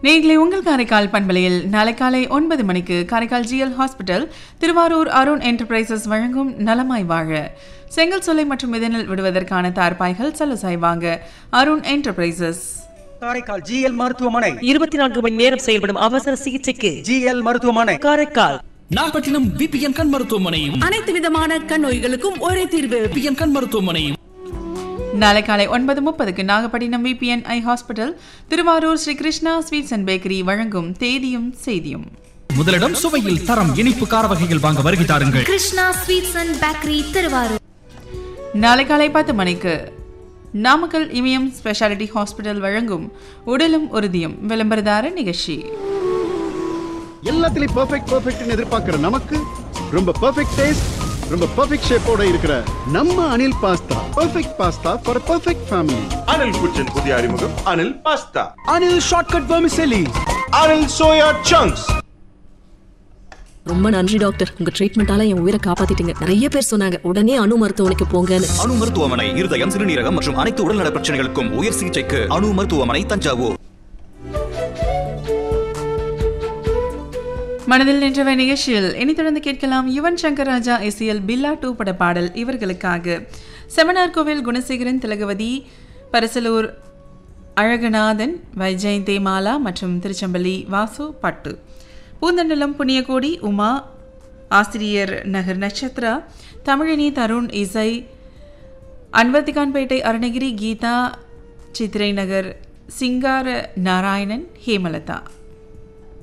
நேர்களை உங்கள் காரைக்கால் பண்பலையில் நாளை காலை ஒன்பது மணிக்கு Karaikal GL hospital Thiruvarur Arun enterprises வழங்கும் நலமாய் வாழ செங்கல் சோலை மற்றும் இதனில் விடுவதற்கான தார்பாய்கள் சலுசாய் வாங்க அருண் என்டர்பிரைசஸ் காரைக்கால் ஜிஎல் மருத்துவமனை இருபத்தி நான்கு மணி நேரம் செயல்படும் அவசர சிகிச்சைக்கு ஜிஎல் மருத்துவமனை காரைக்கால் நாகப்பட்டினம் விபிஎன் கண் மருத்துவமனையும் அனைத்து விதமான கண் நோய்களுக்கும் ஒரே தீர்வு விபிஎன் கண் மருத்துவமனையும் நாளை காலை ஒன்பது முப்பதுக்கு Nagapattinam VPN eye hospital Thiruvarur Sri Krishna sweets and bakery வழங்கும் தேதியும் செய்தியும் முதலிடம் சுவையில் தரம் இனிப்பு கார வகைகள் வாங்க வருகை தாருங்கள் Krishna sweets and bakery Thiruvarur நாளை காலை பத்து மணிக்கு நாமக்கல் இமயம் ஸ்பெஷாலிட்டி ஹாஸ்பிட்டல் வழங்கும் உடலும் உறுதியும் விளம்பரதார நிகழ்ச்சி எல்லாத்துலயும் பெர்ஃபெக்ட் பெர்ஃபெக்ட்னு எதிர்பார்க்கிற நமக்கு ரொம்ப பெர்ஃபெக்ட் டேஸ்ட் ரொம்ப பெர்ஃபெக்ட் ஷேப்போட இருக்கிற நம்ம Anil pasta perfect pasta for perfect family Anil kitchen புதிய அறிமுகம் Anil pasta Anil shortcut vermicelli Anil soya chunks ரொம்ப நன்றி டாக்டர் உங்க ட்ரீட்மெண்டால என் உயிரை காப்பாத்திட்டீங்க நிறைய பேர் சொன்னாங்க உடனே அணு மருத்துவமனைக்கு போங்கன்னு அணு மருத்துவமனை இருதயம் சிறுநீரகம் மற்றும் அனைத்து உடல்நல பிரச்சனைகளுக்கும் உயர் சிகிச்சைக்கு அணு மருத்துவமனை தஞ்சாவூர் மனதில் நின்றவை நிகழ்ச்சியில் இனி தொடர்ந்து கேட்கலாம் யுவன் சங்கர் ராஜா இசையில் பில்லா டூ பட பாடல் இவர்களுக்காக செமனார் கோவில் குணசேகரன் திலகவதி பரிசலூர் அழகநாதன் வைஜெயந்தி மாலா மற்றும் திருச்செம்பள்ளி வாசு பட்டு பூந்தண்டலம் புண்ணியகோடி உமா ஆசிரியர் நகர் நட்சத்திரா தமிழினி தருண் இசை அன்வர்த்திகான்பேட்டை அருணகிரி கீதா சித்திரை நகர் சிங்கார நாராயணன் ஹேமலதா